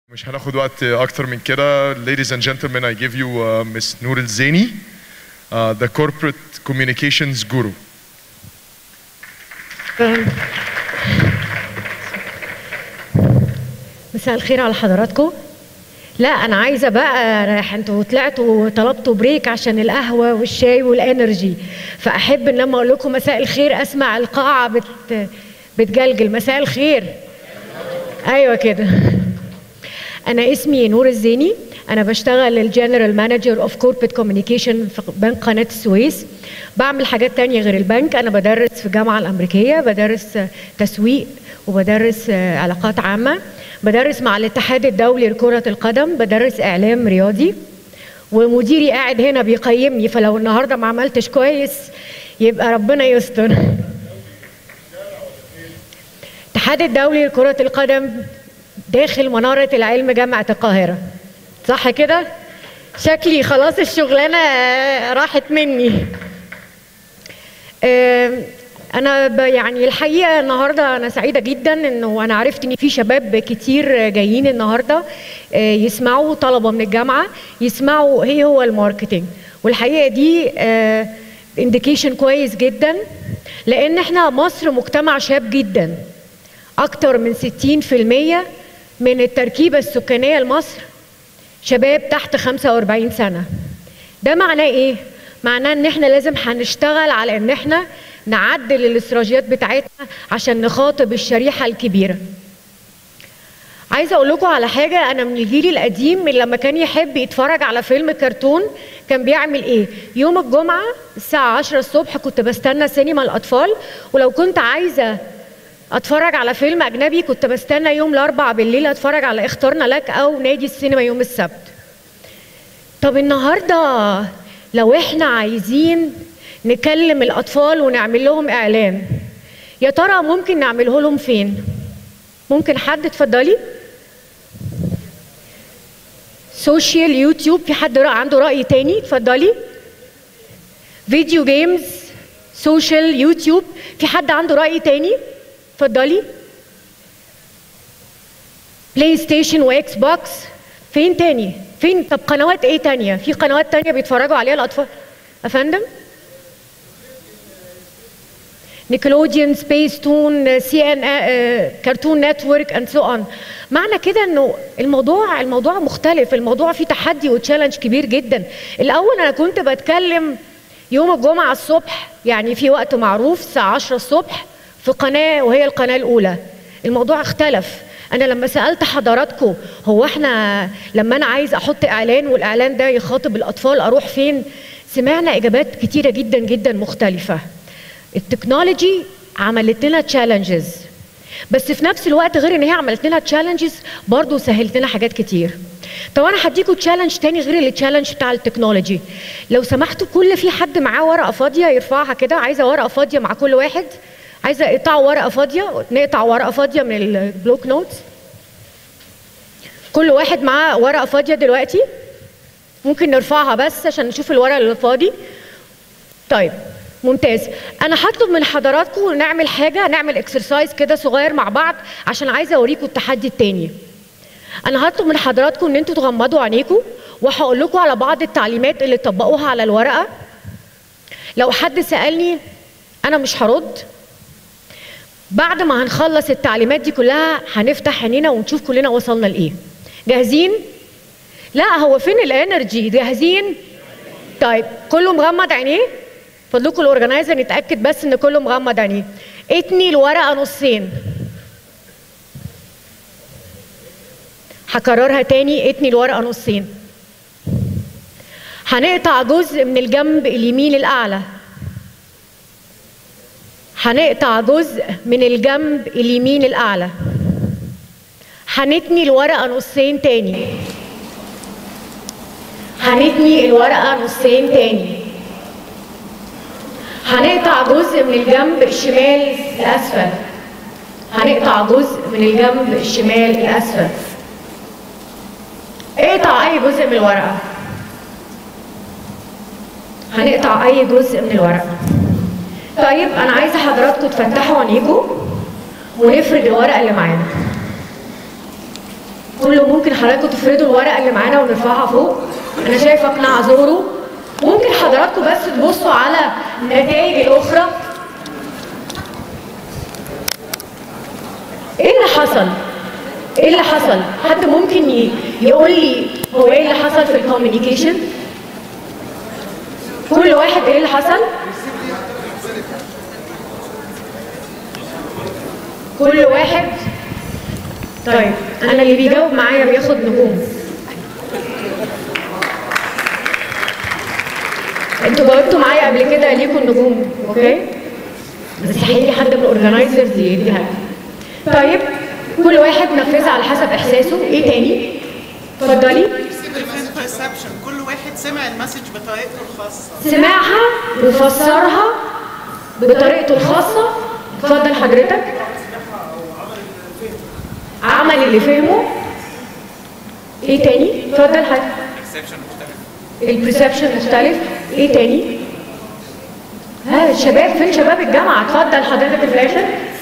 مش هناخد وقت اكتر من كده ladies and gentlemen I give you uh, Miss Noor El Zaini uh, the corporate communications guru مساء الخير على حضراتكم لا انا عايزه بقى رايح انتوا طلعتوا طلبتوا بريك عشان القهوه والشاي والانرجي فاحب ان لما اقول لكم مساء الخير اسمع القاعه بت بتجلجل مساء الخير ايوه كده انا اسمي نور الزيني انا بشتغل الجنرال مانجر اوف كوربريت كوميونيكيشن في بنك قناه السويس بعمل حاجات تانية غير البنك انا بدرس في الجامعه الامريكيه بدرس تسويق وبدرس علاقات عامه بدرس مع الاتحاد الدولي لكره القدم بدرس اعلام رياضي ومديري قاعد هنا بيقيمني فلو النهارده ما عملتش كويس يبقى ربنا يستر الاتحاد الدولي لكره القدم داخل منارة العلم جامعة القاهرة صح كده؟ شكلي خلاص الشغلانة راحت مني أنا يعني الحقيقة النهاردة أنا سعيدة جدا إنه أنا عرفت إن في شباب كتير جايين النهاردة يسمعوا طلبة من الجامعة يسمعوا إيه هو الماركتينج والحقيقة دي انديكيشن كويس جدا لأن إحنا مصر مجتمع شاب جدا أكتر من 60% من التركيبة السكانية لمصر شباب تحت 45 سنة ده معناه ايه؟ معناه ان احنا لازم هنشتغل على ان احنا نعدل الاستراتيجيات بتاعتنا عشان نخاطب الشريحة الكبيرة عايزة اقول لكم على حاجة انا من الجيل القديم من لما كان يحب يتفرج على فيلم كرتون كان بيعمل ايه يوم الجمعة الساعة 10 الصبح كنت بستنى سينما الاطفال ولو كنت عايزة اتفرج على فيلم اجنبي كنت بستنى يوم الاربع بالليل اتفرج على اخترنا لك او نادي السينما يوم السبت طب النهارده لو احنا عايزين نكلم الاطفال ونعمل لهم اعلان يا ترى ممكن نعمله لهم فين ممكن حد اتفضلي سوشيال يوتيوب في حد عنده راي تاني اتفضلي فيديو جيمز سوشيال يوتيوب في حد عنده راي تاني اتفضلي بلاي ستيشن واكس بوكس فين تاني فين طب قنوات ايه تانية في قنوات تانية بيتفرجوا عليها الاطفال افندم نيكلوديان سبيس تون سي ان كرتون نتورك اند سو اون معنى كده انه الموضوع الموضوع مختلف الموضوع فيه تحدي وتشالنج كبير جدا الاول انا كنت بتكلم يوم الجمعه الصبح يعني في وقت معروف الساعه 10 الصبح في قناه وهي القناه الاولى الموضوع اختلف انا لما سالت حضراتكم هو احنا لما انا عايز احط اعلان والاعلان ده يخاطب الاطفال اروح فين سمعنا اجابات كتيره جدا جدا مختلفه التكنولوجي عملت لنا تشالنجز بس في نفس الوقت غير ان هي عملت لنا تشالنجز برضه سهلت لنا حاجات كتير طب انا هديكم تشالنج تاني غير التشالنج بتاع التكنولوجي لو سمحتوا كل في حد معاه ورقه فاضيه يرفعها كده عايزه ورقه فاضيه مع كل واحد عايزه اقطعوا ورقه فاضيه نقطع ورقه فاضيه من البلوك نوتس كل واحد معاه ورقه فاضيه دلوقتي ممكن نرفعها بس عشان نشوف الورق اللي فاضي طيب ممتاز انا هطلب من حضراتكم نعمل حاجه نعمل اكسرسايز كده صغير مع بعض عشان عايزه اوريكم التحدي التاني انا هطلب من حضراتكم ان انتوا تغمضوا عينيكم وهقول لكم على بعض التعليمات اللي طبقوها على الورقه لو حد سالني انا مش هرد بعد ما هنخلص التعليمات دي كلها هنفتح عينينا ونشوف كلنا وصلنا لايه جاهزين لا هو فين الانرجي جاهزين طيب كله مغمض عينيه فضلكم الاورجنايزر نتاكد بس ان كله مغمض عينيه اتني الورقه نصين هكررها تاني اتني الورقه نصين هنقطع جزء من الجنب اليمين الاعلى هنقطع جزء من الجنب اليمين الأعلى هنتني الورقة نصين تاني هنتني الورقة نصين تاني هنقطع جزء من الجنب الشمال الأسفل هنقطع جزء من الجنب الشمال الأسفل اقطع أي جزء من الورقة هنقطع أي جزء من الورقة طيب انا عايزه حضراتكم تفتحوا عينيكم ونفرد الورقه اللي معانا كله ممكن حضراتكم تفردوا الورقه اللي معانا ونرفعها فوق انا شايفه اقناع زورو ممكن حضراتكم بس تبصوا على النتائج الاخرى ايه اللي حصل ايه اللي حصل حد ممكن ي- يقول لي هو ايه اللي حصل في الكوميونيكيشن كل واحد ايه اللي حصل كل واحد طيب انا اللي بيجاوب معايا بياخد نجوم انتوا جاوبتوا معايا قبل كده ليكوا النجوم اوكي بس هيجي حد من الاورجنايزرز يديها لي. طيب كل واحد نفذها على حسب احساسه ايه تاني اتفضلي different perception كل واحد سمع المسج بطريقته الخاصة سمعها وفسرها بطريقته الخاصة اتفضل حضرتك عمل اللي فهمه ايه تاني اتفضل حضرتك البرسبشن مختلف ايه تاني ها الشباب فين شباب الجامعة اتفضل حضرتك في الاخر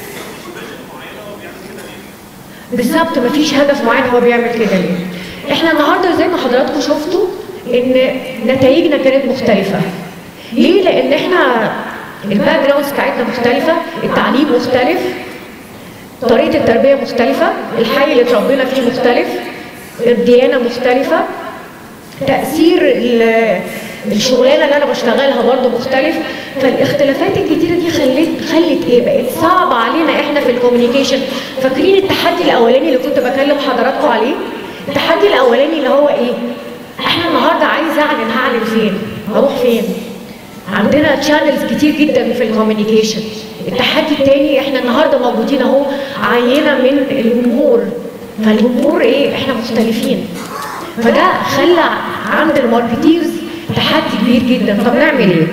بالظبط مفيش هدف معين هو بيعمل كده ليه احنا النهارده زي ما حضراتكم شفتوا ان نتائجنا كانت مختلفه ليه لان احنا الباك جراوندز بتاعتنا مختلفه التعليم مختلف طريقه التربيه مختلفه الحي اللي اتربينا فيه مختلف الديانه مختلفه تاثير ال- الشغلانه اللي انا بشتغلها برضه مختلف فالاختلافات الكتيره دي خلت خلت ايه بقت صعب علينا احنا في الكوميونيكيشن فاكرين التحدي الاولاني اللي كنت بكلم حضراتكم عليه التحدي الاولاني اللي هو ايه احنا النهارده عايز اعلن هعلن فين هروح فين عندنا تشانلز كتير جدا في الكوميونيكيشن التحدي التاني احنا النهارده موجودين اهو عينه من الجمهور فالجمهور ايه احنا مختلفين فده خلى عند الماركتيرز تحدي كبير جدا طب نعمل ايه؟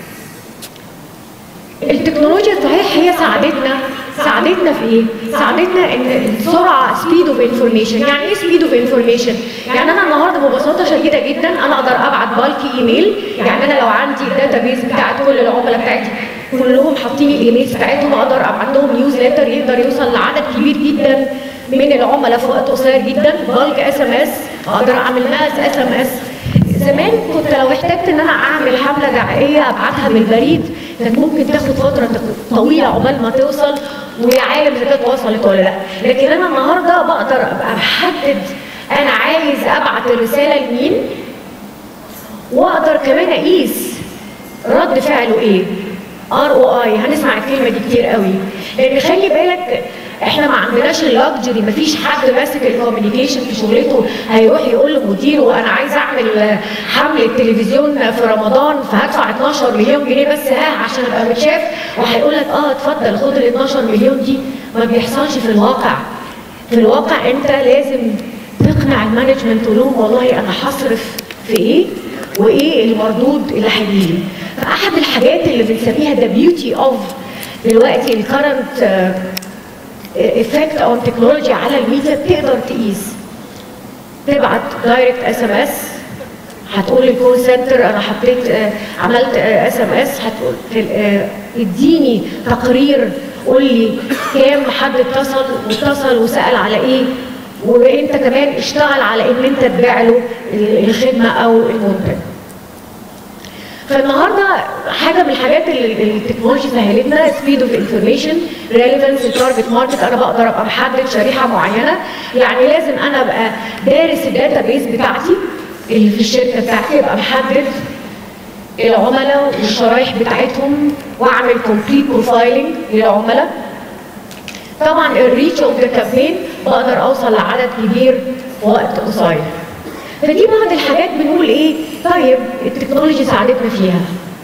التكنولوجيا صحيح هي ساعدتنا ساعدتنا في ايه؟ ساعدتنا ان السرعه سبيد اوف انفورميشن، يعني ايه سبيد اوف انفورميشن؟ يعني انا النهارده ببساطه شديده جدا انا اقدر ابعت بالكي ايميل، يعني انا لو عندي الداتا بيز بتاعت كل العملاء بتاعتي كلهم حاطين الايميلز بتاعتهم اقدر ابعت لهم نيوز ليتر يقدر يوصل لعدد كبير جدا من العملاء في وقت قصير جدا، بالك اس ام اس اقدر اعمل ماس اس ام اس زمان كنت لو احتجت ان انا اعمل حمله دعائيه ابعتها بالبريد كانت ممكن تاخد فتره طويله عقبال ما توصل ويا عالم اذا كانت وصلت ولا لا لكن انا النهارده بقدر ابقى بحدد انا عايز ابعت الرساله لمين واقدر كمان اقيس رد فعله ايه ار او اي هنسمع الكلمه دي كتير قوي لان خلي بالك احنا ما عندناش اللكجري ما فيش حد ماسك الكوميونيكيشن في شغلته هيروح يقول لمديره انا عايز اعمل حمله تلفزيون في رمضان فهدفع 12 مليون جنيه بس ها عشان ابقى متشاف وهيقول لك اه اتفضل خد ال 12 مليون دي ما بيحصلش في الواقع في الواقع انت لازم تقنع المانجمنت تقول لهم والله انا هصرف في ايه وايه المردود اللي هيجيلي فاحد الحاجات اللي بنسميها ذا بيوتي اوف دلوقتي الكرنت افكت اون تكنولوجي على الميديا بتقدر تقيس تبعت دايركت اس ام اس هتقول للكول سنتر انا حطيت آه، عملت اس ام اس هتقول آه، اديني تقرير قول لي كام حد اتصل واتصل وسال على ايه وانت كمان اشتغل على ان انت تبيع له الخدمه او المنتج فالنهارده حاجه من الحاجات اللي التكنولوجيا سهلتنا سبيد اوف انفورميشن ريليفنس التارجت ماركت انا بقدر ابقى محدد شريحه معينه يعني لازم انا ابقى دارس الداتا بيز بتاعتي اللي في الشركه بتاعتي ابقى محدد العملاء والشرايح بتاعتهم واعمل كومبليت بروفايلنج للعملاء طبعا الريتش اوف ذا كامبين بقدر اوصل لعدد كبير في وقت قصير فدي بعض الحاجات بنقول ايه طيب التكنولوجي ساعدتنا فيها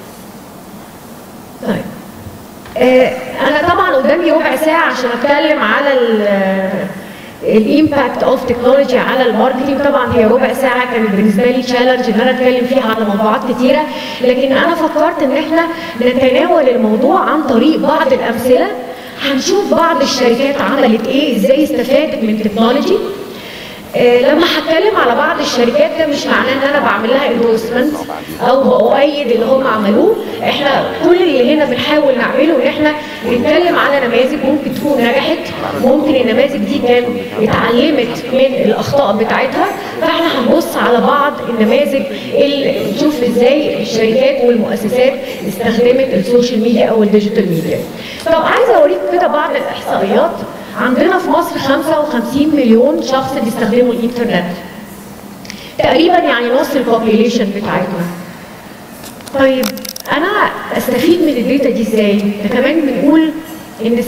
طيب آه انا طبعا قدامي ربع ساعه عشان اتكلم على الامباكت اوف تكنولوجي على الماركتنج طبعا هي ربع ساعه كانت بالنسبه لي تشالنج ان انا اتكلم فيها على موضوعات كتيره لكن انا فكرت ان احنا نتناول الموضوع عن طريق بعض الامثله هنشوف بعض الشركات عملت ايه ازاي استفادت من التكنولوجي آه لما هتكلم على بعض الشركات ده مش معناه ان انا بعمل لها اندورسمنت او باؤيد اللي هم عملوه احنا كل اللي هنا بنحاول نعمله ان احنا نتكلم على نماذج ممكن تكون نجحت ممكن النماذج دي كان اتعلمت من الاخطاء بتاعتها فاحنا هنبص على بعض النماذج اللي نشوف ازاي الشركات والمؤسسات استخدمت السوشيال ميديا او الديجيتال ميديا طب عايزه اوريكم كده بعض الاحصائيات عندنا في مصر 55 مليون شخص بيستخدموا الانترنت تقريبا يعني نص البوبيليشن بتاعتنا طيب انا استفيد من الداتا دي ازاي؟ ده كمان بنقول ان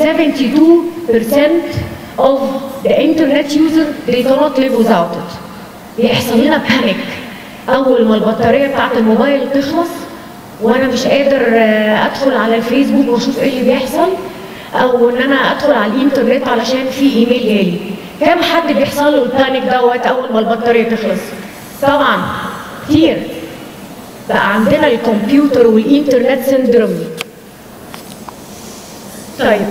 72% of the internet user they cannot live without it. بيحصل لنا بانيك اول ما البطاريه بتاعت الموبايل تخلص وانا مش قادر آه، ادخل على الفيسبوك واشوف ايه اللي بيحصل او ان انا ادخل على الانترنت علشان في ايميل جالي كم حد بيحصل له البانيك دوت اول ما البطاريه تخلص طبعا كتير بقى عندنا الكمبيوتر والانترنت سيندروم طيب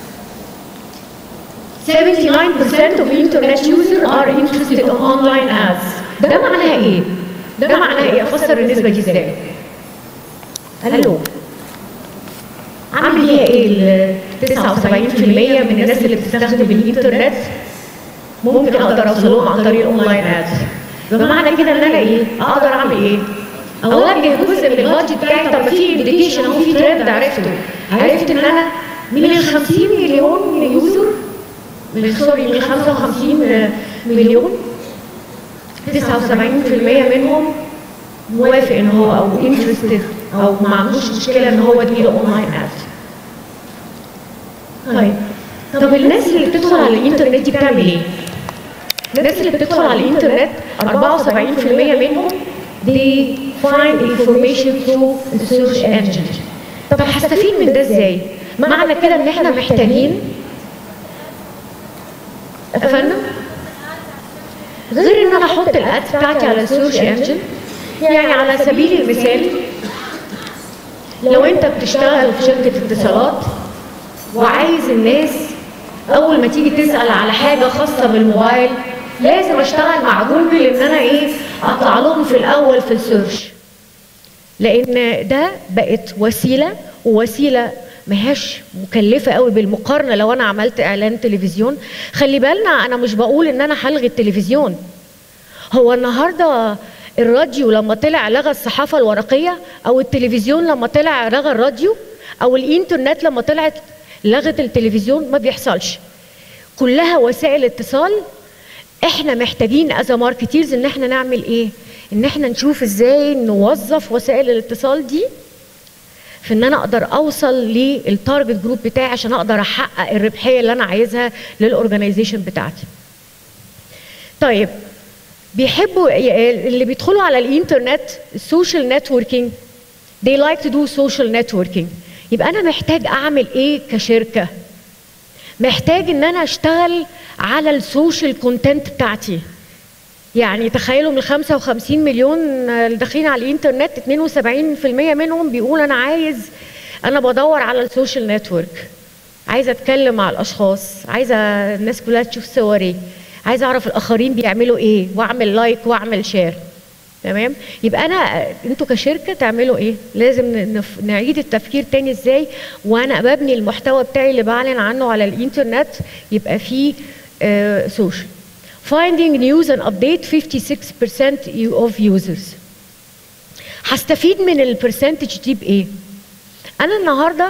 79% of internet users are interested in online ads ده معناها ايه؟ ده معناها ايه؟ افسر النسبه دي ازاي؟ الو عامل ايه ال 79% من الناس اللي بتستخدم الانترنت ممكن اقدر اوصل لهم عن طريق الاونلاين ادز بمعنى كده ان انا ايه؟ اقدر اعمل ايه؟ اوجه جزء من البادجت بتاعي طب ما في انديكيشن اهو في ترند عرفته عرفت ان انا من ال 50 مليون يوزر من سوري من 55 مليون 79% منهم موافق ان هو او انترستد او ما عندوش مشكله ان هو اديله اونلاين اد طيب طب الناس اللي بتدخل على الانترنت دي بتعمل ايه؟ الناس اللي بتدخل على الانترنت 74% منهم they find information through the search engine طب هستفيد من ده ازاي؟ معنى كده ان احنا محتاجين افهم غير ان انا احط الادز بتاعتي على السيرش انجن يعني على سبيل المثال لو انت بتشتغل في شركه اتصالات وعايز الناس اول ما تيجي تسال على حاجه خاصه بالموبايل لازم اشتغل مع جوجل ان انا ايه اطلع لهم في الاول في السيرش لان ده بقت وسيله ووسيله ماهاش مكلفه قوي بالمقارنه لو انا عملت اعلان تلفزيون خلي بالنا انا مش بقول ان انا هلغي التلفزيون هو النهارده الراديو لما طلع لغى الصحافه الورقيه او التلفزيون لما طلع لغى الراديو او الانترنت لما طلعت لغت التلفزيون ما بيحصلش كلها وسائل اتصال احنا محتاجين از ماركتيرز ان احنا نعمل ايه ان احنا نشوف ازاي نوظف وسائل الاتصال دي في ان انا اقدر اوصل للتارجت جروب بتاعي عشان اقدر احقق الربحيه اللي انا عايزها للاورجنايزيشن بتاعتي طيب بيحبوا اللي بيدخلوا على الانترنت السوشيال نتوركينج they like to do social networking يبقى انا محتاج اعمل ايه كشركه محتاج ان انا اشتغل على السوشيال كونتنت بتاعتي يعني تخيلوا من 55 مليون اللي داخلين على الانترنت 72% منهم بيقول انا عايز انا بدور على السوشيال نتورك عايزه اتكلم مع الاشخاص عايزه الناس كلها تشوف صوري عايزه اعرف الاخرين بيعملوا ايه واعمل لايك واعمل شير تمام يبقى انا انتوا كشركه تعملوا ايه لازم نف... نعيد التفكير تاني ازاي وانا ببني المحتوى بتاعي اللي بعلن عنه على الانترنت يبقى فيه سوشيال finding news and update 56% of users هستفيد من البرسنتج دي بايه انا النهارده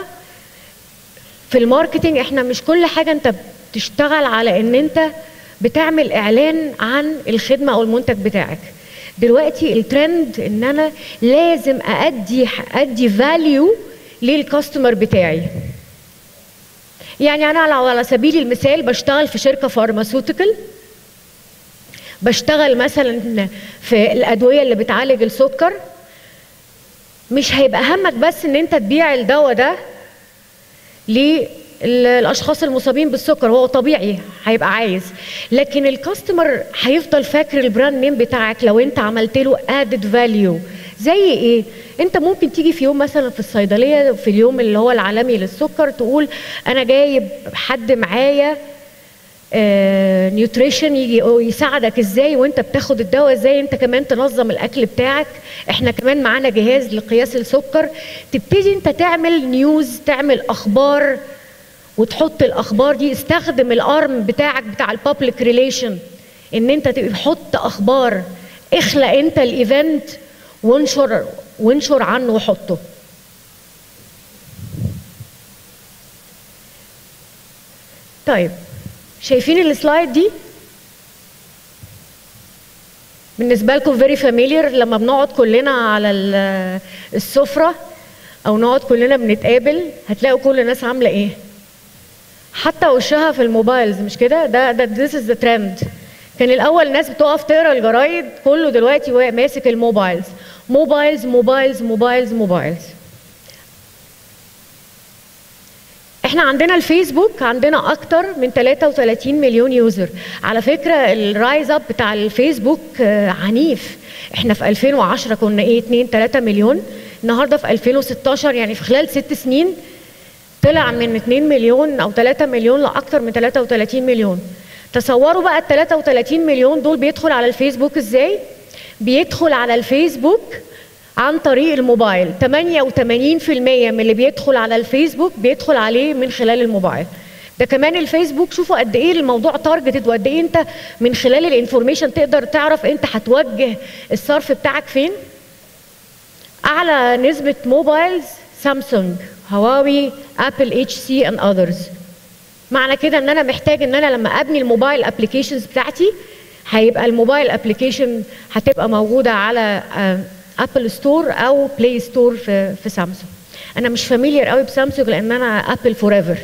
في الماركتينج احنا مش كل حاجه انت بتشتغل على ان انت بتعمل اعلان عن الخدمه او المنتج بتاعك دلوقتي الترند ان انا لازم ادي ادي فاليو للكاستمر بتاعي يعني انا لو على سبيل المثال بشتغل في شركه فارماسيوتيكال بشتغل مثلا في الادويه اللي بتعالج السكر مش هيبقى همك بس ان انت تبيع الدواء ده للاشخاص المصابين بالسكر هو طبيعي هيبقى عايز لكن الكاستمر هيفضل فاكر البراند نيم بتاعك لو انت عملت له ادد فاليو زي ايه انت ممكن تيجي في يوم مثلا في الصيدليه في اليوم اللي هو العالمي للسكر تقول انا جايب حد معايا نيوتريشن يجي يساعدك ازاي وانت بتاخد الدواء ازاي انت كمان تنظم الاكل بتاعك احنا كمان معانا جهاز لقياس السكر تبتدي انت تعمل نيوز تعمل اخبار وتحط الاخبار دي استخدم الارم بتاعك بتاع البابليك ريليشن ان انت تحط اخبار اخلق انت الايفنت وانشر وانشر عنه وحطه طيب شايفين السلايد دي بالنسبه لكم فيري فاميليار لما بنقعد كلنا على السفره او نقعد كلنا بنتقابل هتلاقوا كل الناس عامله ايه حتى وشها في الموبايلز مش كده ده ده this is the trend كان الاول الناس بتقف تقرا الجرايد كله دلوقتي ماسك الموبايلز موبايلز موبايلز موبايلز موبايلز احنا عندنا الفيسبوك عندنا اكتر من 33 مليون يوزر على فكره الرايز اب بتاع الفيسبوك عنيف احنا في 2010 كنا ايه 2 3 مليون النهارده في 2016 يعني في خلال ست سنين طلع من 2 مليون او 3 مليون لاكثر من 33 مليون تصوروا بقى ال 33 مليون دول بيدخل على الفيسبوك ازاي بيدخل على الفيسبوك عن طريق الموبايل 88% من اللي بيدخل على الفيسبوك بيدخل عليه من خلال الموبايل ده كمان الفيسبوك شوفوا قد ايه الموضوع تارجتد وقد ايه انت من خلال الانفورميشن تقدر تعرف انت هتوجه الصرف بتاعك فين اعلى نسبه موبايلز سامسونج هواوي ابل اتش سي اند اذرز معنى كده ان انا محتاج ان انا لما ابني الموبايل ابلكيشنز بتاعتي هيبقى الموبايل ابلكيشن هتبقى موجوده على ابل ستور او بلاي ستور في في سامسونج انا مش فاميليار قوي بسامسونج لان انا ابل فور ايفر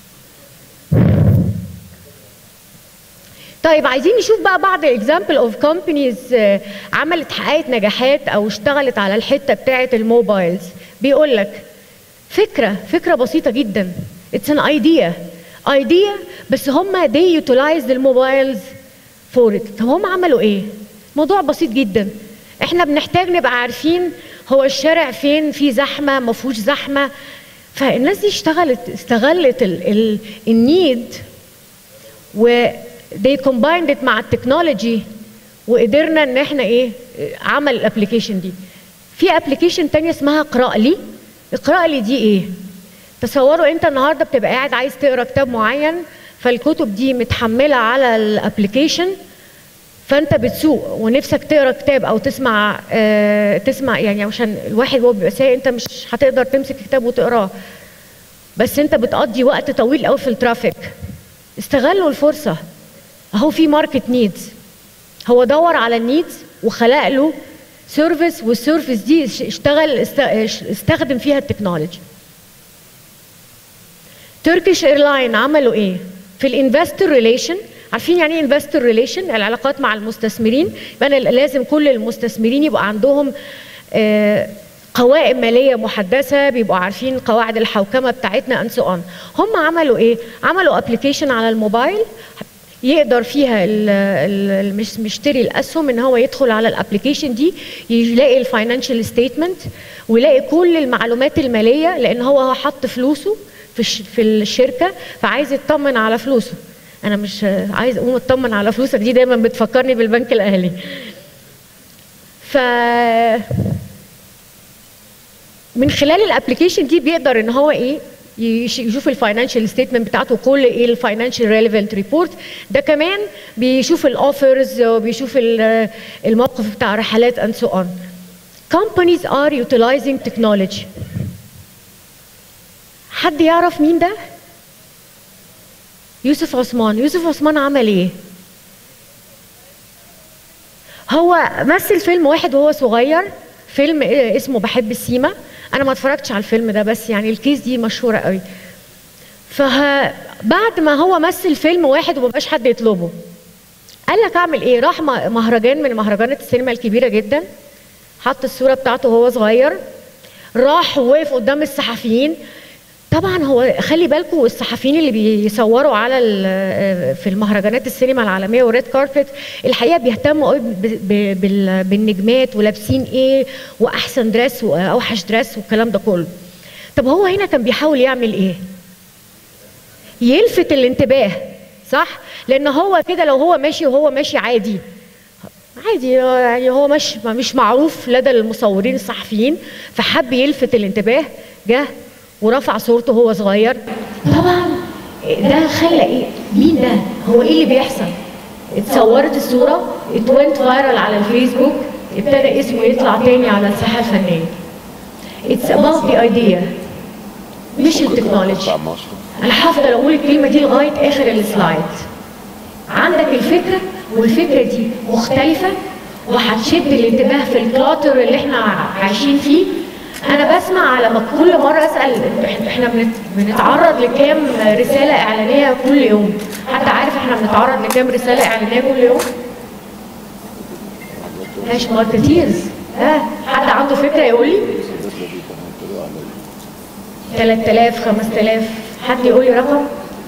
طيب عايزين نشوف بقى بعض اكزامبل اوف كومبانيز عملت حققت نجاحات او اشتغلت على الحته بتاعه الموبايلز بيقول لك فكره فكره بسيطه جدا اتس ان ايديا ايديا بس هم they utilized الموبايلز فور it طب هم عملوا ايه موضوع بسيط جدا احنا بنحتاج نبقى عارفين هو الشارع فين في زحمه ما فيهوش زحمه فالناس دي اشتغلت استغلت ال ال النيد و they combined it مع التكنولوجي وقدرنا ان احنا ايه عمل الابلكيشن دي في ابلكيشن تانية اسمها اقرا لي اقرا لي دي ايه تصوروا انت النهارده بتبقى قاعد عايز تقرا كتاب معين فالكتب دي متحمله على الابلكيشن فانت بتسوق ونفسك تقرا كتاب او تسمع آه تسمع يعني عشان الواحد وهو بيبقى سايق انت مش هتقدر تمسك كتاب وتقراه بس انت بتقضي وقت طويل قوي في الترافيك استغلوا الفرصه اهو في ماركت نيدز هو دور على النيدز وخلق له سيرفيس والسيرفيس دي اشتغل استخدم فيها التكنولوجي تركيش ايرلاين عملوا ايه في الانفستور ريليشن عارفين يعني ايه انفستور ريليشن العلاقات مع المستثمرين يبقى لازم كل المستثمرين يبقى عندهم آه قوائم ماليه محدثه بيبقوا عارفين قواعد الحوكمه بتاعتنا اند سو اون هم عملوا ايه عملوا ابلكيشن على الموبايل يقدر فيها المشتري الاسهم ان هو يدخل على الابلكيشن دي يلاقي الفاينانشال ستيتمنت ويلاقي كل المعلومات الماليه لان هو حط فلوسه في في الشركه فعايز يطمن على فلوسه انا مش عايز اقوم اطمن على فلوسك دي دايما بتفكرني بالبنك الاهلي ف من خلال الابلكيشن دي بيقدر ان هو ايه يشوف الفاينانشال ستيتمنت بتاعته كل ايه الفاينانشال ريليفنت ريبورت ده كمان بيشوف الاوفرز وبيشوف الموقف بتاع رحلات اند سو اون companies are utilizing technology حد يعرف مين ده يوسف عثمان يوسف عثمان عمل ايه هو مثل فيلم واحد وهو صغير فيلم اسمه بحب السيما انا ما اتفرجتش على الفيلم ده بس يعني الكيس دي مشهوره قوي فبعد ما هو مثل فيلم واحد ومبقاش حد يطلبه قال لك اعمل ايه راح مهرجان من مهرجانات السينما الكبيره جدا حط الصوره بتاعته وهو صغير راح ووقف قدام الصحفيين طبعا هو خلي بالكم الصحفيين اللي بيصوروا على في المهرجانات السينما العالميه والريد كاربت الحقيقه بيهتموا قوي بالنجمات ولابسين ايه واحسن دريس واوحش دريس والكلام ده كله طب هو هنا كان بيحاول يعمل ايه يلفت الانتباه صح لان هو كده لو هو ماشي وهو ماشي عادي عادي يعني هو مش مش معروف لدى المصورين الصحفيين فحب يلفت الانتباه جه ورفع صورته وهو صغير طبعا ده خلى ايه مين ده هو ايه اللي بيحصل اتصورت الصوره اتوينت فايرال على الفيسبوك ابتدى اسمه يطلع تاني على الساحه الفنيه It's about the idea مش التكنولوجي انا هفضل اقول الكلمه دي لغايه اخر السلايد عندك الفكره والفكره دي مختلفه وهتشد الانتباه في الكلاتر اللي احنا عايشين فيه انا بسمع لما كل مره اسال إح- احنا بنت- بنتعرض لكام رساله اعلانيه كل يوم حد عارف احنا بنتعرض لكام رساله اعلانيه كل يوم هاش ماركتيرز ها حد عنده فكره يقول لي 3000 5000 حد يقول لي رقم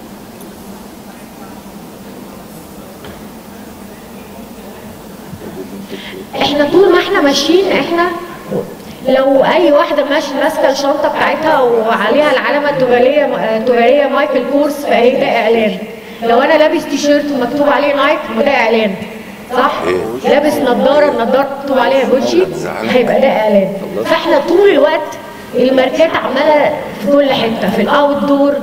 احنا طول ما احنا ماشيين احنا لو اي واحده ماشيه ماسكه الشنطه بتاعتها وعليها العلامه التجاريه التجاريه مايكل كورس فهي ده اعلان لو انا لابس تيشيرت ومكتوب عليه نايك ما ده اعلان صح لابس نظاره النظاره مكتوب عليها جوتشي هيبقى ده اعلان فاحنا طول الوقت الماركات عماله في كل حته في الاوت دور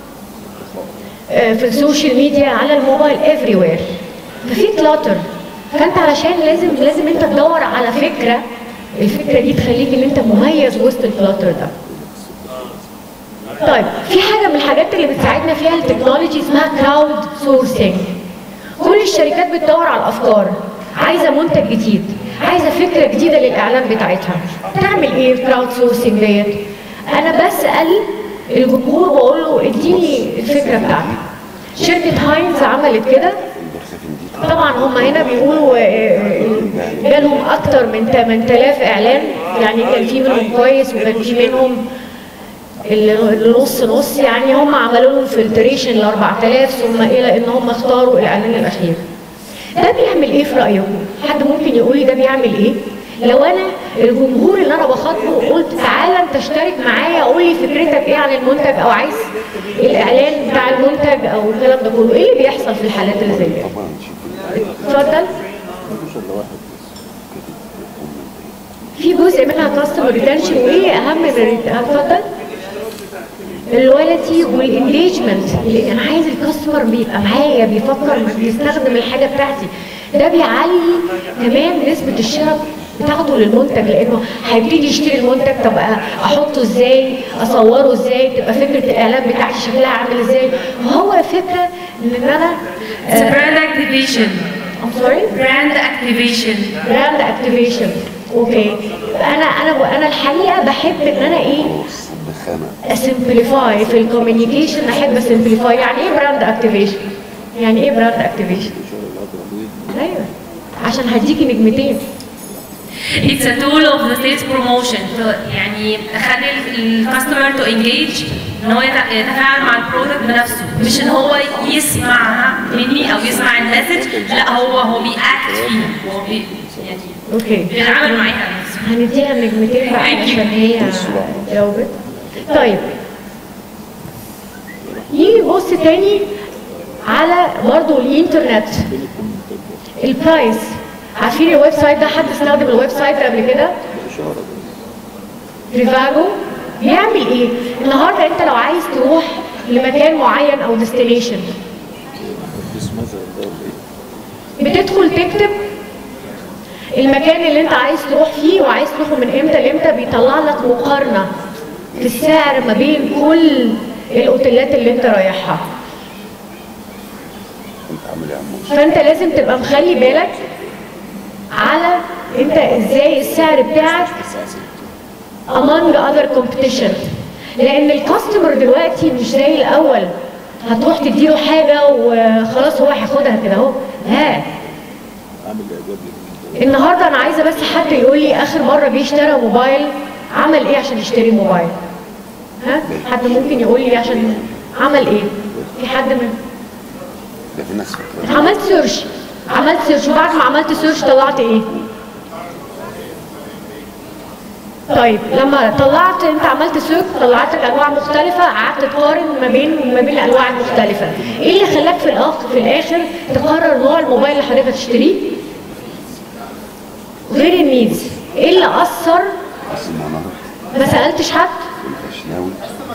في السوشيال ميديا على الموبايل افري وير ففي كلاتر فانت علشان لازم لازم انت تدور على فكره الفكره دي تخليك ان انت مميز وسط الكلاتر ده طيب في حاجه من الحاجات اللي بتساعدنا فيها التكنولوجي اسمها كراود سورسنج كل الشركات بتدور على الافكار عايزه منتج جديد عايزه فكره جديده للاعلان بتاعتها تعمل ايه الكراود سورسنج ديت انا بسال الجمهور واقول له اديني الفكره بتاعتك شركه هاينز عملت كده طبعا هم هنا بيقولوا آه، جالهم اكتر من 8000 اعلان يعني كان في منهم كويس وكان في منهم النص نص يعني هم عملوا لهم فلتريشن ل 4000 ثم الى ان هم اختاروا الاعلان الاخير ده بيعمل ايه في رايكم حد ممكن يقول لي ده بيعمل ايه لو انا الجمهور اللي انا بخاطبه قلت تعالى انت اشترك معايا قول لي فكرتك ايه عن المنتج او عايز الاعلان بتاع المنتج او الكلام ده كله ايه اللي بيحصل في الحالات اللي زي كده اتفضل في جزء منها كاستمر ريتنشن وايه اهم من الريت- اتفضل اللويالتي والانجيجمنت اللي انا عايز الكاستمر بيبقى معايا بيفكر بيستخدم الحاجه بتاعتي ده بيعلي كمان نسبه الشراء بتاعته للمنتج لانه هيبتدي يشتري المنتج طب احطه ازاي اصوره ازاي تبقى فكره الاعلان بتاعتي شكلها عامل ازاي فهو فكره ان انا It's brand activation. I'm sorry Brand activation. براند اكتيفيشن اوكي انا انا انا الحقيقه بحب ان انا ايه اسمبليفاي في الكوميونيكيشن احب اسمبليفاي يعني ايه براند اكتيفيشن يعني ايه براند اكتيفيشن ايوه عشان هديكي نجمتين It's a tool of the sales promotion. تو- يعني تخلي الكاستمر تو انجيج ان هو يت- يتفاعل مع البرودكت بنفسه مش ان هو يسمعها مني او يسمع المسج لا هو هو بيأكت فيه هو بي يعني اوكي بيتعامل معاها نفسه هنديها نجمتين بقى Thank you. عشان هي جاوبت طيب يجي بص تاني على برضو الانترنت البرايس عارفين الويب سايت ده حد استخدم الويب سايت ده قبل كده؟ ريفاجو بيعمل ايه؟ النهارده انت لو عايز تروح لمكان معين او ديستنيشن بتدخل تكتب المكان اللي انت عايز تروح فيه وعايز تروحه من امتى لامتى بيطلع لك مقارنه في السعر ما بين كل الاوتيلات اللي انت رايحها فانت لازم تبقى مخلي بالك على انت ازاي السعر بتاعك among other competition لان الكاستمر دلوقتي مش زي الاول هتروح تديله حاجه وخلاص هو هياخدها كده اهو لا النهارده انا عايزه بس حد يقول لي اخر مره جه اشترى موبايل عمل ايه عشان يشتري موبايل ها حد ممكن يقول لي عشان عمل ايه في حد من ده في ناس فاكره عملت سيرش عملت سيرش وبعد ما عملت سيرش طلعت ايه طيب لما طلعت انت عملت سيرك طلعت لك انواع مختلفه قعدت تقارن ما بين ما بين الانواع المختلفه ايه اللي خلاك في الاخر في الاخر تقرر نوع الموبايل اللي حضرتك هتشتريه غير النيدز ايه اللي اثر بس المناظر ما سالتش حد الفشناوي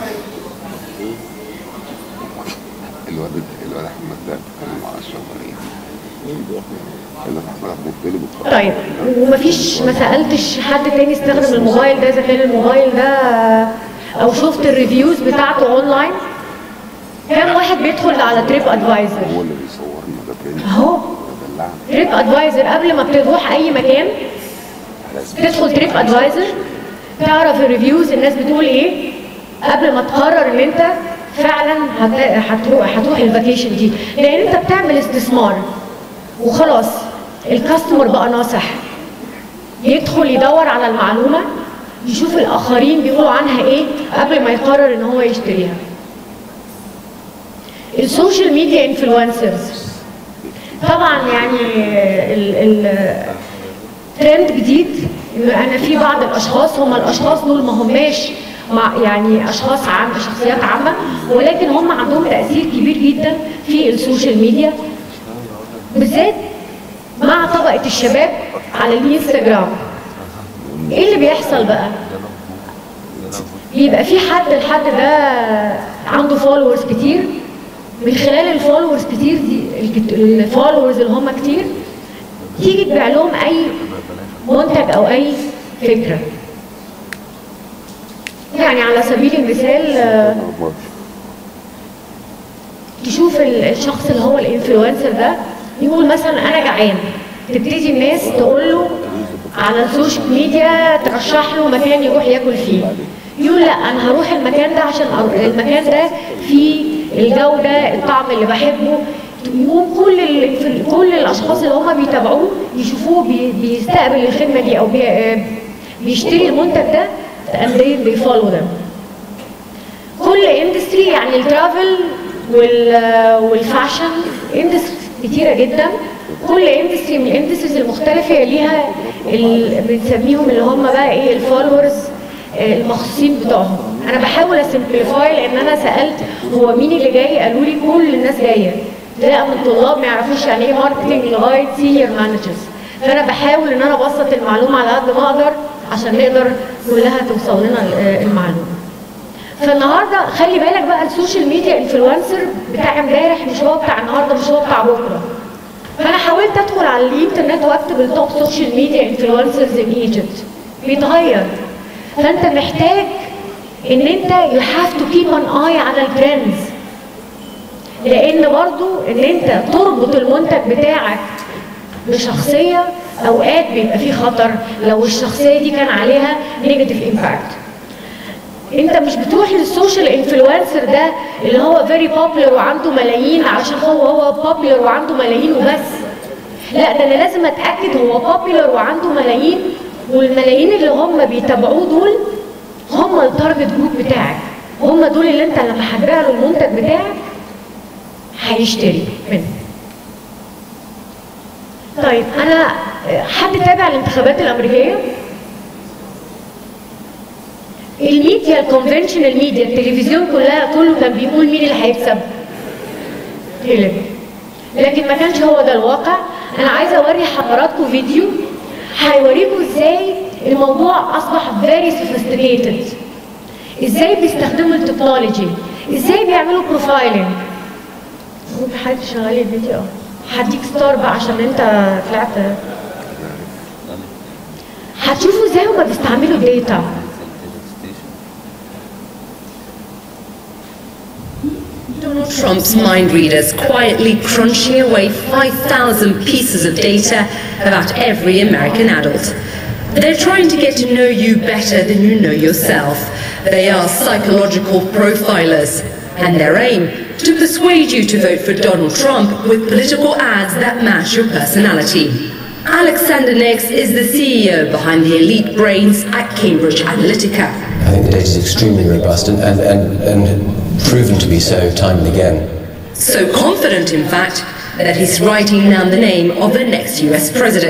الواد الواد احمد ده كان مع اشرف غريب الواد احمد عبد المطلب طيب ومفيش ما سالتش حد تاني استخدم الموبايل ده اذا كان الموبايل ده او شفت الريفيوز بتاعته اونلاين كام واحد بيدخل على تريب ادفايزر هو اللي بيصورنا ده برنس اهو ده دلعنا تريب ادفايزر قبل ما بتروح اي مكان على اسم تدخل تريب ادفايزر تعرف الريفيوز الناس بتقول ايه قبل ما تقرر ان انت فعلا هت- هتروح هتروح الفاكيشن دي لان انت بتعمل استثمار وخلاص الكاستمر بقى ناصح يدخل يدور على المعلومه يشوف الاخرين بيقولوا عنها ايه قبل ما يقرر ان هو يشتريها السوشيال ميديا انفلونسرز طبعا يعني ال ال ترند جديد ان انا في بعض الاشخاص هم الاشخاص دول ما هماش مع يعني اشخاص عام شخصيات عامه ولكن هم عندهم تاثير كبير جدا في السوشيال ميديا بالذات مع طبقه الشباب على الانستجرام ايه اللي بيحصل بقى بيبقى في حد الحد ده عنده فولورز كتير من خلال الفولورز كتير دي الفولورز اللي هم كتير تيجي تبيع لهم اي منتج او اي فكره يعني على سبيل المثال آه، تشوف ال- الشخص اللي هو الانفلونسر ده يقول مثلا انا جعان تبتدي الناس تقول له على السوشيال ميديا ترشح له مكان يروح ياكل فيه يقول لا انا هروح المكان ده عشان أر- المكان ده فيه الجوده الطعم اللي بحبه يقوم كل ال... في ال- كل الاشخاص اللي هم بيتابعوه يشوفوه بي... بيستقبل الخدمه دي او بي... آه، بيشتري المنتج ده and they, they follow them كل اندستري يعني الترافل وال والفاشن اندستري كتيره جدا كل اندستري من الاندستريز المختلفه ليها ال- بنسميهم اللي هم بقى ايه الفولورز المخصوصين بتوعهم انا بحاول اسمبليفاي لان انا سالت هو مين اللي جاي قالوا لي كل الناس جايه لا من طلاب ما يعرفوش يعني ايه ماركتنج لغايه سينيور مانجرز فانا بحاول ان انا ابسط المعلومه على قد ما اقدر عشان نقدر كلها توصل لنا ال- المعلومه فالنهارده خلي بالك بقى السوشيال ميديا انفلونسر بتاع امبارح مش هو بتاع النهارده مش هو بتاع بكره فانا حاولت ادخل على الانترنت واكتب التوب سوشيال ميديا انفلونسرز ان ايجيبت بيتغير فانت محتاج ان انت يو هاف تو كيب ان اي على الترندز لان برضو ان انت تربط المنتج بتاعك بشخصيه اوقات بيبقى فيه خطر لو الشخصيه دي كان عليها نيجاتيف امباكت انت مش بتروح للسوشيال انفلونسر ده اللي هو فيري بوبولار وعنده ملايين عشان هو هو بوبولار وعنده ملايين وبس لا ده انا لازم اتاكد هو بوبولار وعنده ملايين والملايين اللي هم بيتابعوه دول هم التارجت جروب بتاعك هم دول اللي انت لما هتبيع له المنتج بتاعك هيشتري منه طيب انا حد تابع الانتخابات الامريكيه الميديا الكونفنشنال ميديا التلفزيون كلها كله كان بيقول مين اللي هيكسب هيلاري لكن ما كانش هو ده الواقع انا عايزه اوري حضراتكم فيديو هيوريكم ازاي الموضوع اصبح فيري سوفيستيكيتد ازاي بيستخدموا التكنولوجي ازاي بيعملوا بروفايلنج ممكن حد شغال الفيديو اه هديك ستار بقى عشان انت طلعت هتشوفوا ازاي هما بيستعملوا داتا Donald Trump's mind readers quietly crunching away 5,000 pieces of data about every American adult. They're trying to get to know you better than you know yourself. They are psychological profilers, and their aim to persuade you to vote for Donald Trump with political ads that match your personality. Alexander Nix is the CEO behind the elite brains at Cambridge Analytica. I think the data is extremely robust and, and, and, and proven to be so time and again. So confident, in fact, that he's writing down the name of the next US president.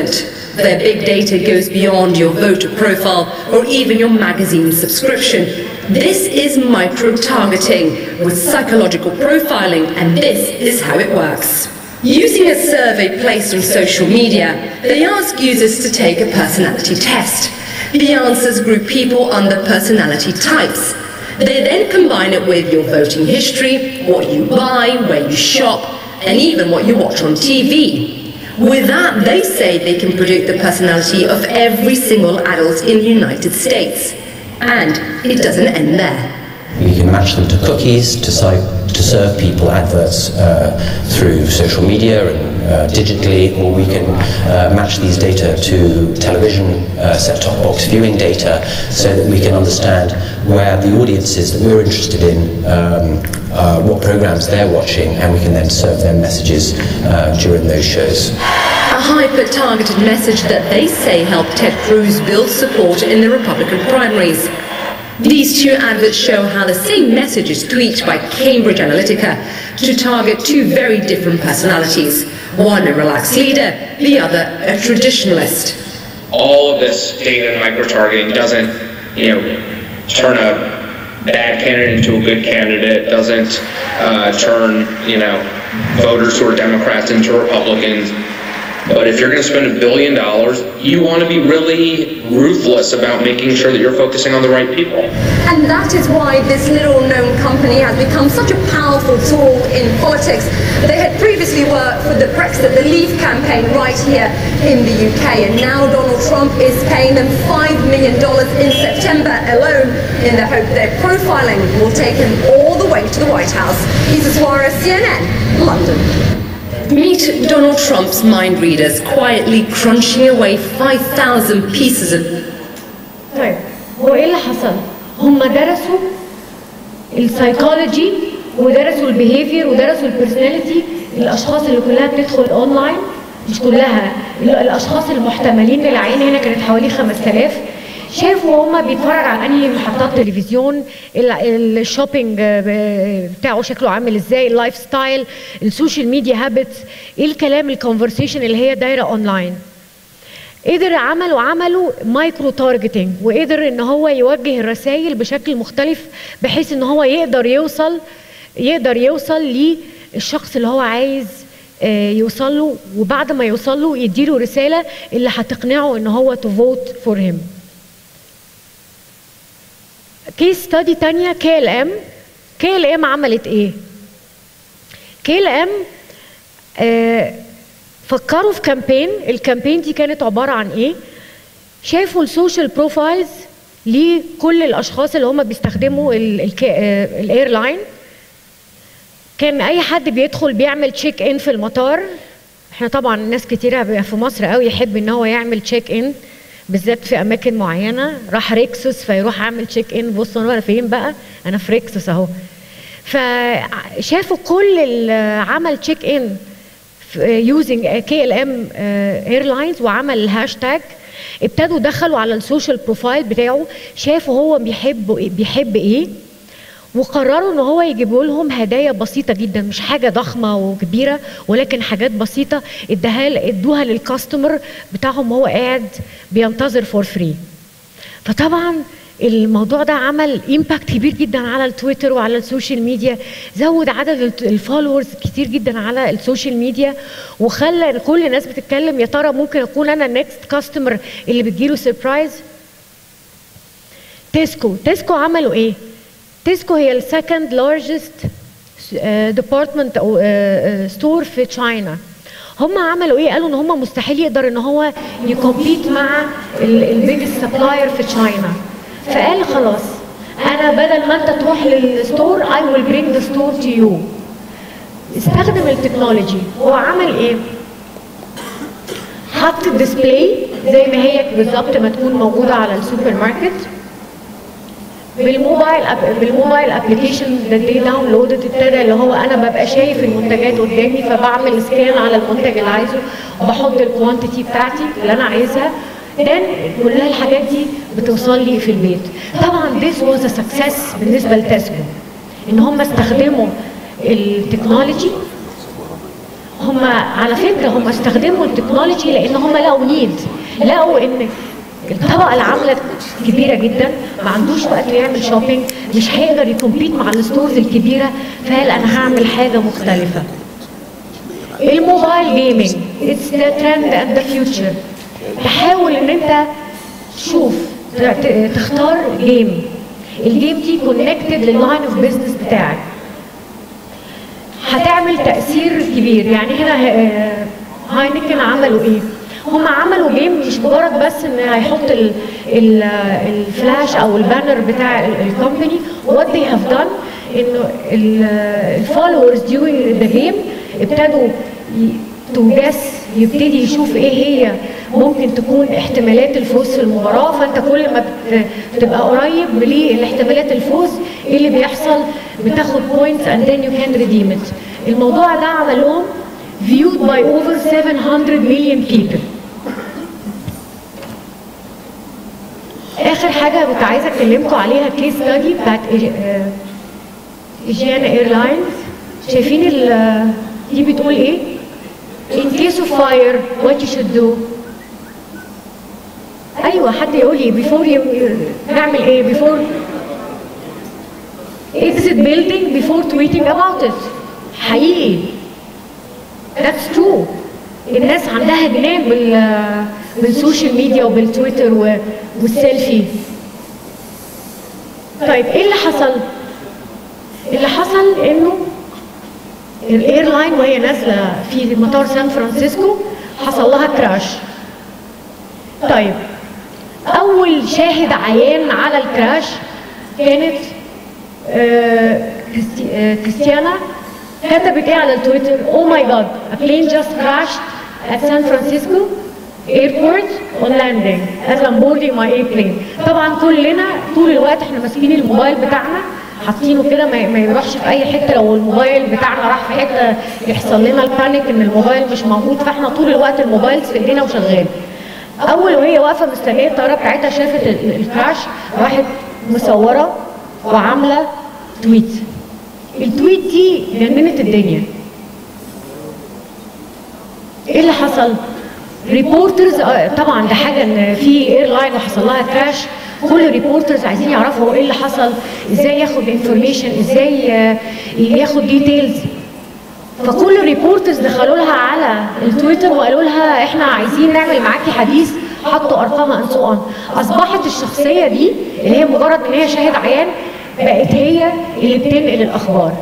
Their big data goes beyond your voter profile or even your magazine subscription. This is micro-targeting with psychological profiling and this is how it works. Using a survey placed on social media, they ask users to take a personality test. The answers group people under personality types. They then combine it with your voting history, what you buy, where you shop, and even what you watch on TV. With that, they say they can predict the personality of every single adult in the United States. And it doesn't end there. We can match them to cookies to, si- to serve people adverts uh, through social media and uh, digitally, or we can uh, match these data to television uh, set-top box viewing data so that we can understand where the audiences that we're interested in, um, uh, what programs they're watching, and we can then serve them messages uh, during those shows. A hyper-targeted message that they say helped Ted Cruz build support in the Republican primaries. These two adverts show how the same message is tweaked by Cambridge Analytica to target two very different personalities. One a relaxed leader, the other a traditionalist. all of this data and micro-targeting doesn't, you know, turn a bad candidate into a good candidate, doesn't uh, turn, you know, voters who are Democrats into Republicans. But if you're going to spend a billion dollars, you want to be really ruthless about making sure that you're focusing on the right people. And that is why this little known company has become such a powerful tool in politics. They had previously worked for the Brexit, the Leave campaign right here in the UK, and now Donald Trump is paying them $5 million in September alone in the hope their profiling will take him all the way to the White House. Isa Suarez, CNN, London. Meet Donald Trump's mind readers quietly crunching away 5,000 pieces of طيب هو ايه اللي حصل؟ هم درسوا السايكولوجي ودرسوا البيهيفير ودرسوا البيرسوناليتي الاشخاص اللي كلها بتدخل اونلاين مش كلها ال- الاشخاص المحتملين للعين هنا كانت حوالي 5000 شافوا هما بيتفرج على انهي محطات تلفزيون ال- الشوبينج آه، بتاعه شكله عامل ازاي اللايف ستايل السوشيال ميديا هابتس ايه الكلام الكونفرسيشن اللي هي دايره اونلاين قدر عملوا عملوا مايكرو تارجتنج وقدر ان هو يوجه الرسائل بشكل مختلف بحيث ان هو يقدر يوصل يقدر يوصل للشخص اللي هو عايز آه، يوصل له وبعد ما يوصل له يديله رساله اللي هتقنعه ان هو تو فوت فور هيم كيس ستادي تانية كي ال ام كي ال ام عملت ايه كي ال ام فكروا في كامبين الكامبين دي كانت عباره عن ايه شافوا السوشيال بروفايلز لكل الاشخاص اللي هم بيستخدموا الايرلاين كان اي حد بيدخل بيعمل تشيك ان في المطار احنا طبعا ناس كتيره بيبقى في مصر قوي يحب ان هو يعمل تشيك ان بالذات في اماكن معينه راح ريكسوس فيروح اعمل تشيك ان بص انا فين بقى انا في ريكسوس اهو فشافوا كل اللي عمل تشيك ان يوزنج كي ال ام ايرلاينز وعمل الهاشتاج ابتدوا دخلوا على السوشيال بروفايل بتاعه شافوا هو بيحب بيحب ايه وقرروا ان هو يجيبوا لهم هدايا بسيطه جدا مش حاجه ضخمه وكبيره ولكن حاجات بسيطه اداها ادوها للكاستمر بتاعهم وهو قاعد بينتظر فور فري فطبعا الموضوع ده عمل امباكت كبير جدا على التويتر وعلى السوشيال ميديا زود عدد الفولورز كتير جدا على السوشيال ميديا وخلى كل الناس بتتكلم يا ترى ممكن اكون انا النكست كاستمر اللي بتجيله سربرايز تيسكو تيسكو عملوا ايه تيسكو هي السكند لارجست ديبارتمنت او ستور في تشاينا هم عملوا ايه قالوا ان هم مستحيل يقدر ان هو يكومبيت مع البيجست سبلاير في تشاينا فقال خلاص انا بدل ما انت تروح للستور I will bring the store to you استخدم التكنولوجي هو عمل ايه حط الديسبلاي زي ما هي بالظبط ما تكون موجوده على السوبر ماركت بالموبايل أب... بالموبايل ابلكيشن ده دي داونلود ابتدى اللي هو انا ببقى شايف المنتجات قدامي فبعمل سكان على المنتج اللي عايزه وبحط الكوانتيتي بتاعتي اللي انا عايزها دان كلها الحاجات دي بتوصل لي في البيت طبعا this was a success بالنسبه لتاسكو ان هم استخدموا التكنولوجي هم على فكره هم استخدموا التكنولوجي لان هم لقوا نيد لقوا ان الطبقه العامله كبيره جدا ما عندوش وقت يعمل شوبينج مش هيقدر يكمبيت مع الستورز الكبيره فقال انا هعمل حاجه مختلفه الموبايل جيمنج اتس ذا ترند اند ذا فيوتشر تحاول ان انت تشوف ت- ت- تختار جيم الجيم دي كونكتد لللاين اوف بزنس بتاعك هتعمل تأثير كبير يعني هنا ه- هاينكن عملوا ايه؟ هم عملوا جيم مش مجرد بس ان هيحط ال ال الفلاش او البانر بتاع الكومباني وات they have done انه الفولورز during the game ابتدوا تو جس يبتدي يشوف ايه هي ممكن تكون احتمالات الفوز في المباراه فانت كل ما بت- بتبقى قريب لاحتمالات الفوز ايه اللي بيحصل بتاخد بوينتس and then you can redeem it الموضوع ده عملوه viewed by over 700 million people اخر حاجه كنت عايزه اكلمكم عليها كيس ستادي بتاعت ايجيانا ايرلاينز شايفين ال دي بتقول ايه in case of fire what you should do ايوه حد يقول لي before you you- نعمل ايه before exit building before tweeting about it حقيقي that's true الناس عندها جنان بال بالسوشيال ميديا وبالتويتر و- والسيلفي طيب ايه اللي حصل؟ اللي حصل انه الايرلاين وهي نازله في مطار سان فرانسيسكو حصل لها كراش طيب اول شاهد عيان على الكراش كانت آه، كريستي- آه، كريستيانا كتبت ايه على التويتر او ماي جاد a plane just crashed at San Francisco airport on landing as I'm boarding my airplane طبعا كلنا طول الوقت احنا ماسكين الموبايل بتاعنا حاطينه كده ما ما يروحش في اي حته لو الموبايل بتاعنا راح في حته يحصل لنا البانيك ان الموبايل مش موجود فاحنا طول الوقت الموبايل في ايدينا وشغال اول وهي واقفه مستنيه الطياره بتاعتها شافت ال- ال- الكراش راحت مصوره وعامله تويت التويت دي جننت الدنيا ايه اللي حصل؟ ريبورترز طبعا ده حاجه ان في ايرلاين وحصل لها كراش كل الريبورترز عايزين يعرفوا هو ايه اللي حصل ازاي ياخد انفورميشن ازاي آه، ياخد ديتيلز فكل الريبورترز دخلوا لها على التويتر وقالوا لها احنا عايزين نعمل معاكي حديث حطوا ارقامها ان سو اصبحت الشخصيه دي اللي هي مجرد ان هي شاهد عيان بقت هي اللي بتنقل الاخبار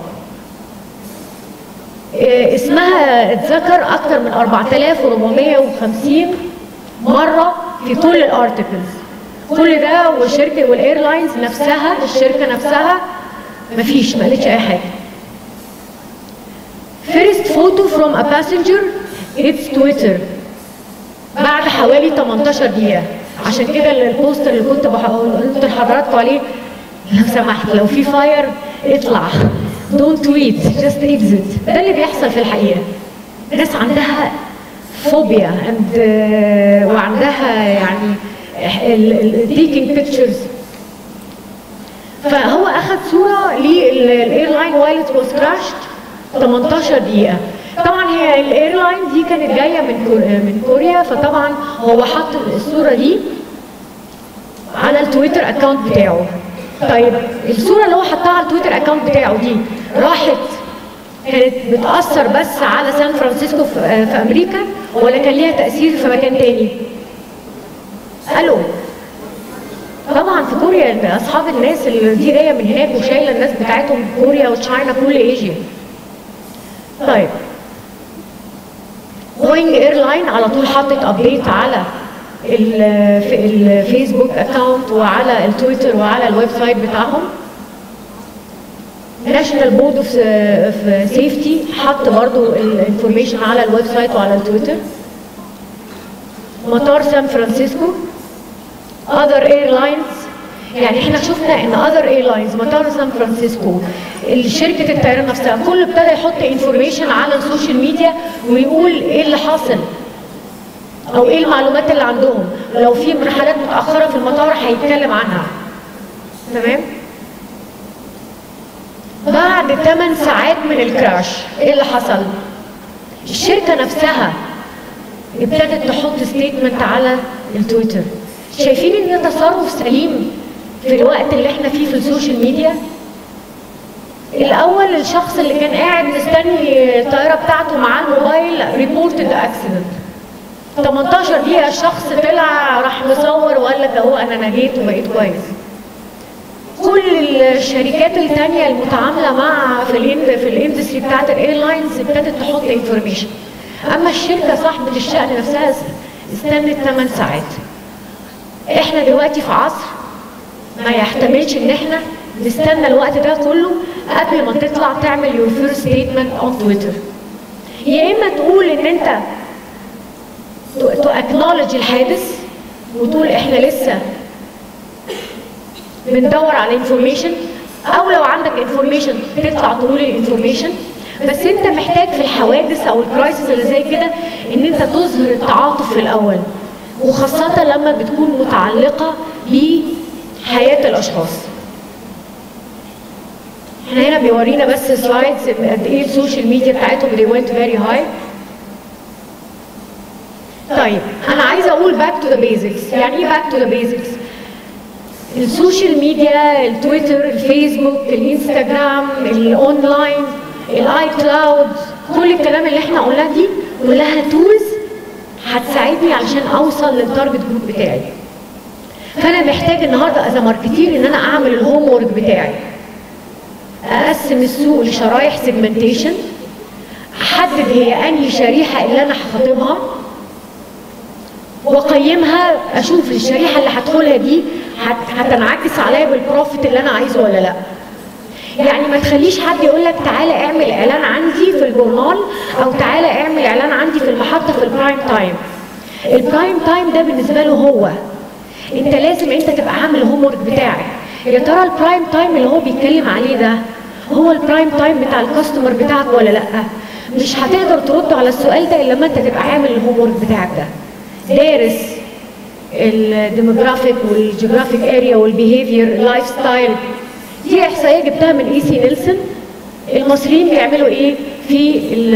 آه، اسمها اتذكر اكتر من 4450 مره في كل الارتكلز كل ده والشركه والايرلاينز نفسها الشركه نفسها مفيش ما قالتش اي حاجه First photo from a passenger hits Twitter بعد حوالي 18 دقيقة عشان كده البوستر اللي كنت بقول قلت لحضراتكم عليه لو سمحت لو في فاير اطلع دونت تويت جاست اكزيت ده اللي بيحصل في الحقيقة الناس عندها فوبيا and وعندها يعني taking pictures فهو اخذ صوره للايرلاين وايل ات واز كراشد 18 دقيقه طبعا هي الايرلاين دي كانت جايه من كور- من كوريا فطبعا هو حط الصوره دي على التويتر اكونت بتاعه طيب الصوره اللي هو حطها على التويتر اكونت بتاعه دي راحت كانت بتاثر بس على سان فرانسيسكو في في امريكا ولا كان ليها تاثير في مكان تاني الو طبعا في كوريا ده اصحاب الناس اللي دي جايه من هناك وشايله الناس بتاعتهم كوريا وتشاينا كل ايجيا طيب بوينج ايرلاين على طول حطت ابديت على ال- في الفيسبوك اكونت وعلى التويتر وعلى الويب سايت بتاعهم ناشونال بورد اوف سيفتي حط برضو الانفورميشن على الويب سايت وعلى التويتر مطار سان فرانسيسكو other airlines يعني احنا شفنا ان other airlines مطار سان فرانسيسكو شركه الطيران نفسها كله ابتدى يحط انفورميشن على السوشيال ميديا ويقول ايه اللي حاصل او ايه المعلومات اللي عندهم لو في رحلات متاخره في المطار هيتكلم عنها تمام بعد 8 ساعات من الكراش ايه اللي حصل الشركه نفسها ابتدت تحط ستيتمنت على التويتر شايفين ان ده تصرف سليم في الوقت اللي احنا فيه في السوشيال ميديا الاول الشخص اللي كان قاعد مستني الطياره بتاعته معاه الموبايل ريبورتد اكسيدنت 18 دقيقه الشخص طلع راح مصور وقال لك اهو انا نجيت وبقيت كويس كل الشركات التانية المتعاملة مع في الهند في الاندستري بتاعت الايرلاينز ابتدت تحط انفورميشن اما الشركة صاحبة الشأن نفسها استنت 8 ساعات احنا دلوقتي في عصر ما يحتملش ان احنا نستنى الوقت ده كله قبل ما تطلع تعمل يور فيرست ستيتمنت اون تويتر يا اما تقول ان انت تو اكنولج الحادث وتقول احنا لسه بندور على انفورميشن او لو عندك انفورميشن تطلع تقول الانفورميشن بس انت محتاج في الحوادث او الكرايسيس اللي زي كده ان انت تظهر التعاطف في الاول وخاصة لما بتكون متعلقة بحياة الاشخاص احنا هنا بيورينا بس سلايدز قد ايه السوشيال ميديا بتاعتهم they went very high طيب انا عايزه اقول باك تو ذا بيزكس يعني ايه باك تو ذا بيزكس السوشيال ميديا التويتر الفيسبوك الانستجرام الاونلاين الاي كلاود كل الكلام اللي احنا قلناه دي كلها تولز هتساعدني علشان اوصل للتارجت جروب بتاعي فانا محتاج النهارده از ماركتير ان انا اعمل الهوم ورك بتاعي اقسم السوق لشرايح سيجمنتيشن احدد هي انهي شريحه اللي انا هخاطبها واقيمها اشوف الشريحه اللي هدخلها دي هتنعكس عليا بالبروفيت اللي انا عايزه ولا لا يعني ما تخليش حد يقول لك تعالى اعمل اعلان عندي في الجورنال او تعالى اعمل اعلان عندي في المحطه في البرايم تايم البرايم تايم ده بالنسبه له هو انت لازم انت تبقى عامل الهوم ورك بتاعك يا ترى البرايم تايم اللي هو بيتكلم عليه ده هو البرايم تايم بتاع الكاستمر بتاعك ولا لا مش هتقدر ترد على السؤال ده الا لما انت تبقى عامل الهوم ورك بتاعك ده دارس الديموغرافيك والجيوغرافيك اريا والبيهيفير اللايف ستايل دي احصائيه جبتها من اي سي نيلسون المصريين بيعملوا ايه في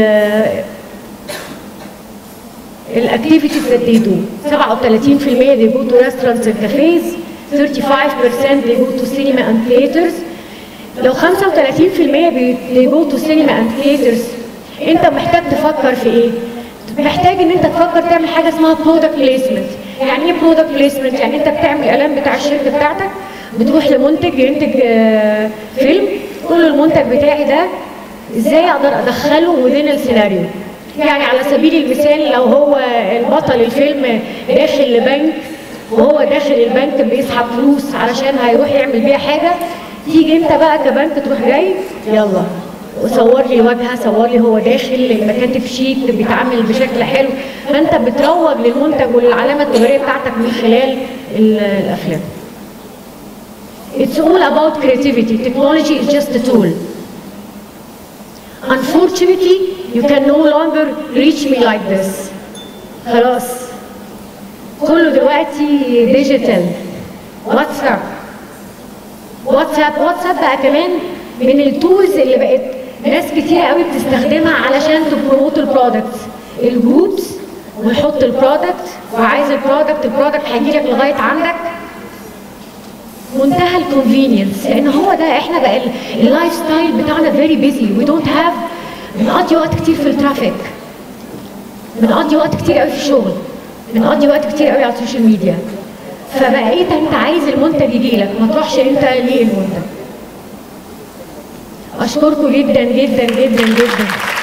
الاكتيفيتيز that they do 37% they go to restaurants and cafes 35% they go to cinema and theaters لو 35% they go to cinema and theaters انت محتاج تفكر في ايه؟ محتاج ان انت تفكر تعمل حاجه اسمها برودكت بليسمنت يعني ايه برودكت بليسمنت يعني انت بتعمل اعلان بتاع الشركه بتاعتك بتروح لمنتج ينتج فيلم تقول له المنتج بتاعي ده ازاي اقدر ادخله وذين السيناريو يعني على سبيل المثال لو هو البطل الفيلم داخل لبنك وهو داخل البنك بيسحب فلوس علشان هيروح يعمل بيها حاجه تيجي انت بقى كبنك تروح جاي يلا وصور لي وجهه صور لي هو داخل المكاتب شيك بيتعامل بشكل حلو فانت بتروج للمنتج وللعلامه التجاريه بتاعتك من خلال الافلام It's all about creativity. Technology is just a tool. Unfortunately, you can no longer reach me like this. خلاص كله دلوقتي ديجيتال واتساب واتساب واتساب بقى كمان من التولز اللي بقت ناس كتير قوي بتستخدمها علشان تبروموت البرودكتس الجروبس ونحط البرودكت وعايز البرودكت البرودكت هيجي لك لغايه عندك منتهى الكونفينينس لان هو ده احنا بقى اللايف ستايل بتاعنا فيري بيزي وي دونت هاف بنقضي وقت كتير في الترافيك بنقضي وقت كتير قوي في الشغل بنقضي وقت كتير قوي على السوشيال ميديا فبقيت انت عايز المنتج يجي لك ما تروحش انت ليه المنتج اشكركم جدا جدا جدا جدا